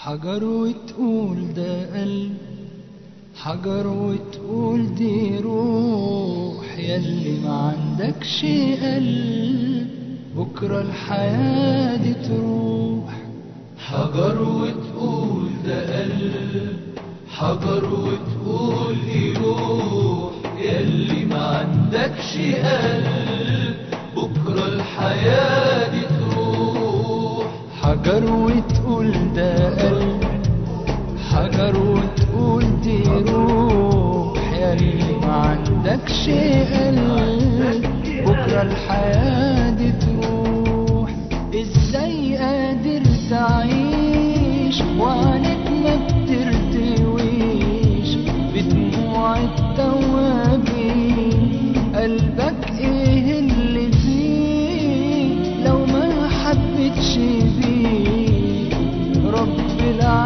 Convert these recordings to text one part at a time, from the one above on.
حجر وتقول ده قلب حجر وتقول دي روح يلي ما عندكش قلب بكرة الحياة دي تروح حجر وتقول ده قلب حجر وتقول دي روح يلي ما عندكش قلب بكرة الحياة دي تروح حجر وتقول ده قلب حجر وتقول دي روح يلي ما عندكش قلب بكرة الحياة دي تروح ازاي قادر تعيش وعنك ما بترتويش بدموع التوابين قلبك ايه اللي فيه لو ما حبتش بيه رب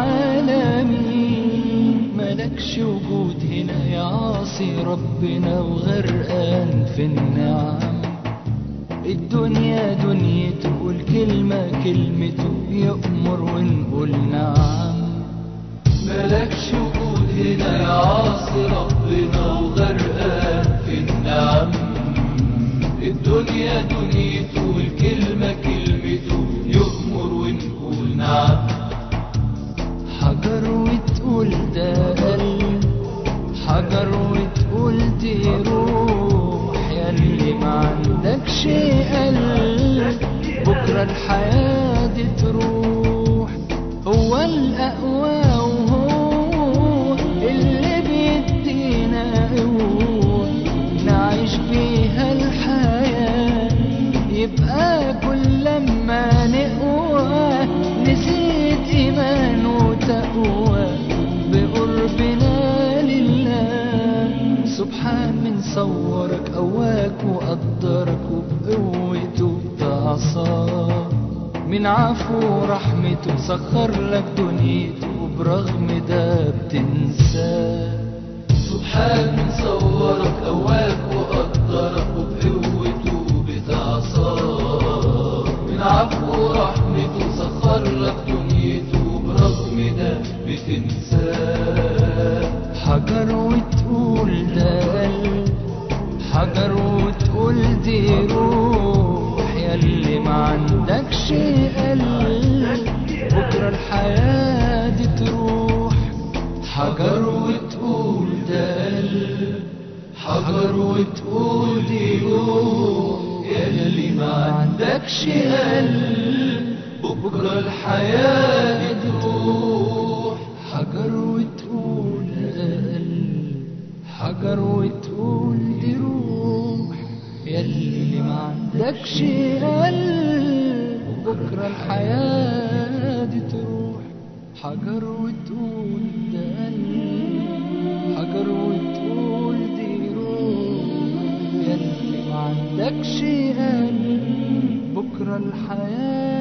العالمين ملكش وجود هنا يا عاصي ربنا وغرقان في النعم الدنيا دنيته والكلمة كلمته يأمر ونقول نعم ملكش وجود هنا يا عاصي ربنا وغرقان في النعم الدنيا دنيته والكلمة كلمته يؤمر ونقول نعم حجر وتقول ده قلب حجر وتقول دي روح يلي ما عندكش قلب بكرة الحياة دي تروح هو الأقوى وهو اللي بيدينا قوة نعيش بيها الحياة يبقى كل لما نقوى نسيت إيمان وتقوى بقربنا لله سبحان من صورك قواك وقدرك وبقوته بتعصاك من عفو رحمته سخر لك دنيته وبرغم ده بتنساه سبحان من صورك قواك وقدرك وبقوته بتعصاك من عفو رحمته سخر لك دنيته وبرغم ده بتنساه حجر وتقول ده قلب حجر وتقول دي روح يلي ما عندكش قلب بكرة الحياة دي تروح حجر وتقول ده قلب حجر وتقول دي روح يلي ما عندكش قلب بكرة الحياة دي تروح حجر وتقول ده قلب حجر وتقول دي روح يلي ما عندكش قلب بكرة الحياة دي تروح حجر وتقول ده قلب حجر وتقول دي روح يلي ما عندكش قلب بكرة الحياة